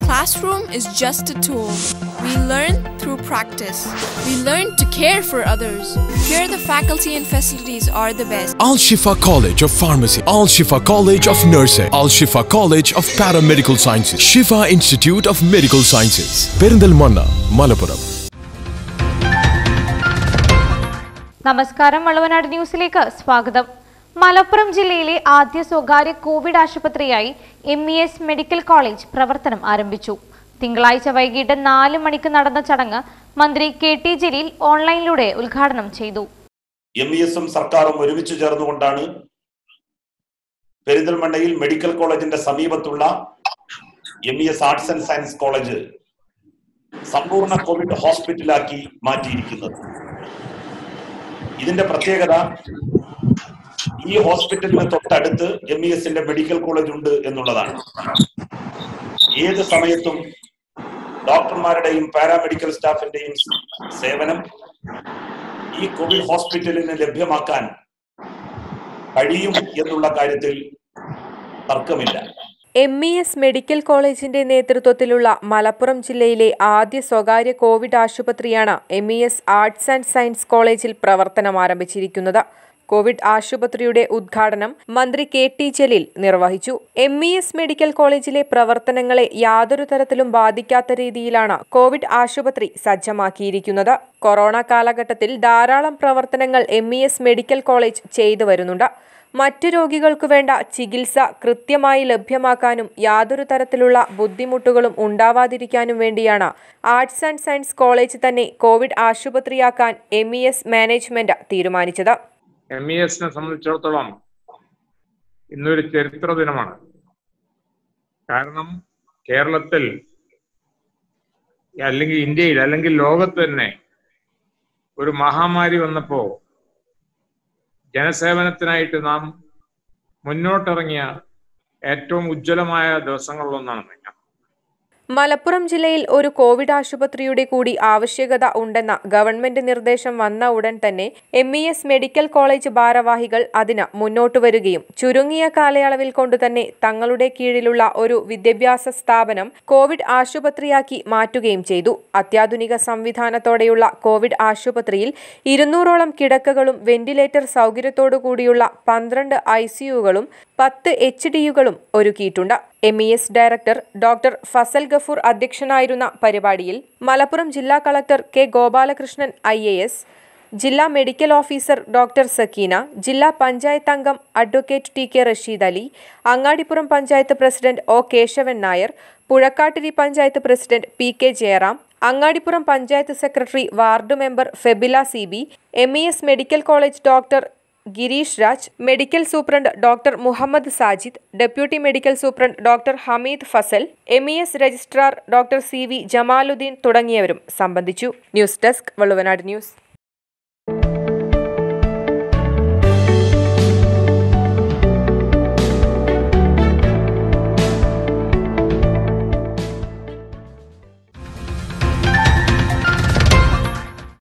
classroom is just a tool. We learn through practice. We learn to care for others. Here, the faculty and facilities are the best. Al Shifa College of Pharmacy, Al Shifa College of Nursing, Al Shifa College of Paramedical Sciences, Shifa Institute of Medical Sciences, Perindalmanna, Malappuram. നമസ്കാരം വള്ളുവനാട് ന്യൂസിലേക്ക് സ്വാഗതം മലപ്പുറം ജില്ലയിലെ ആദ്യ സ്വകാര്യ Covid ആശുപത്രിയായി M E S medical college പ്രവർത്തനം ആരംഭിച്ചു തിങ്കളാഴ്ച വൈകിട്ട് നാല് മണിക്ക് നടന്ന ചടങ്ങ് മന്ത്രി കെ ടി ജലീൽ ഓൺലൈനിലൂടെ ഉദ്ഘാടനം ചെയ്തു എം ഇ എസും സർക്കാരും ഒരുമിച്ച് ചേർന്നുകൊണ്ടാണ് പെരിന്തൽമണ്ണയിൽ മെഡിക്കൽ കോളേജിന്റെ സമീപത്തുള്ള M E S arts and science college സമ്പൂർണ്ണ കോവിഡ് ഹോസ്പിറ്റലാക്കി മാറ്റിയിരിക്കുന്നത് ഇതിന്റെ പ്രത്യേകത ഈ ഹോസ്പിറ്റലിന് തൊട്ടടുത്ത് എം ഇ എസിന്റെ മെഡിക്കൽ കോളേജ് ഉണ്ട് എന്നുള്ളതാണ് ഏത് സമയത്തും ഡോക്ടർമാരുടെയും പാരാമെഡിക്കൽ സ്റ്റാഫിന്റെയും സേവനം ഈ കോവിഡ് ഹോസ്പിറ്റലിന് ലഭ്യമാക്കാൻ കഴിയും എന്നുള്ള കാര്യത്തിൽ തർക്കമില്ല എം ഇ എസ് മെഡിക്കൽ കോളേജിന്റെ നേതൃത്വത്തിലുള്ള മലപ്പുറം ജില്ലയിലെ ആദ്യ സ്വകാര്യ കോവിഡ് ആശുപത്രിയാണ് M E S arts and science കോളേജിൽ പ്രവർത്തനം ആരംഭിച്ചിരിക്കുന്നത് കോവിഡ് ആശുപത്രിയുടെ ഉദ്ഘാടനം മന്ത്രി കെ ടി ജലീൽ നിർവഹിച്ചു എം ഇ എസ് മെഡിക്കൽ കോളേജിലെ പ്രവർത്തനങ്ങളെ യാതൊരു തരത്തിലും ബാധിക്കാത്ത രീതിയിലാണ് കോവിഡ് ആശുപത്രി സജ്ജമാക്കിയിരിക്കുന്നത് കൊറോണ കാലഘട്ടത്തിൽ ധാരാളം പ്രവർത്തനങ്ങൾ M E S medical college ചെയ്തു വരുന്നുണ്ട് മറ്റു രോഗികൾക്കു വേണ്ട ചികിത്സ കൃത്യമായി ലഭ്യമാക്കാനും യാതൊരു തരത്തിലുള്ള ബുദ്ധിമുട്ടുകളും ഉണ്ടാവാതിരിക്കാനും വേണ്ടിയാണ് ആർട്സ് ആൻഡ് സയൻസ് കോളേജ് തന്നെ കോവിഡ് ആശുപത്രിയാക്കാൻ എം ഇ എസ് മാനേജ്മെന്റ് തീരുമാനിച്ചത് എം ഇ എസിനെ സംബന്ധിച്ചിടത്തോളം ഇന്നൊരു ചരിത്ര ദിനമാണ് കാരണം കേരളത്തിൽ അല്ലെങ്കിൽ ഇന്ത്യയിൽ അല്ലെങ്കിൽ ലോകത്ത് തന്നെ ഒരു മഹാമാരി വന്നപ്പോ ജനസേവനത്തിനായിട്ട് നാം മുന്നോട്ടിറങ്ങിയ ഏറ്റവും ഉജ്ജ്വലമായ ദിവസങ്ങളിലൊന്നാണ് ഞാൻ മലപ്പുറം ജില്ലയിൽ ഒരു കോവിഡ് ആശുപത്രിയുടെ കൂടി ആവശ്യകത ഉണ്ടെന്ന ഗവൺമെന്റ് നിർദ്ദേശം വന്ന ഉടൻ തന്നെ M E S medical college ഭാരവാഹികൾ അതിന് മുന്നോട്ടു വരികയും ചുരുങ്ങിയ കാലയളവിൽ കൊണ്ടുതന്നെ തങ്ങളുടെ കീഴിലുള്ള ഒരു വിദ്യാഭ്യാസ സ്ഥാപനം കോവിഡ് ആശുപത്രിയാക്കി മാറ്റുകയും ചെയ്തു അത്യാധുനിക സംവിധാനത്തോടെയുള്ള കോവിഡ് ആശുപത്രിയിൽ ഇരുന്നൂറോളം കിടക്കകളും വെന്റിലേറ്റർ സൗകര്യത്തോടു കൂടിയുള്ള പന്ത്രണ്ട് ഐ സിയുകളും പത്ത് എച്ച് ഡിയുകളും ഒരുക്കിയിട്ടുണ്ട് M E S director doctor Fazal Gafoor അധ്യക്ഷനായിരുന്ന പരിപാടിയിൽ മലപ്പുറം ജില്ലാ collector K Gopalakrishnan I A S ജില്ലാ മെഡിക്കൽ ഓഫീസർ ഡോക്ടർ സക്കീന ജില്ലാ പഞ്ചായത്ത് അംഗം advocate T K Rasheed Ali Angadipuram panchayat president O Kesavan Nair Puzhakkattiri panchayat president P K Jayaram Angadipuram panchayat secretary ward member Febila C B M E S medical college doctor Girish Raj medical superintendent doctor Muhammad Sajid deputy medical superintendent doctor Hameed Fazal M E S registrar doctor C V Jamaluddin തുടങ്ങിയവരും സംബന്ധിച്ചു news desk Valluvanad news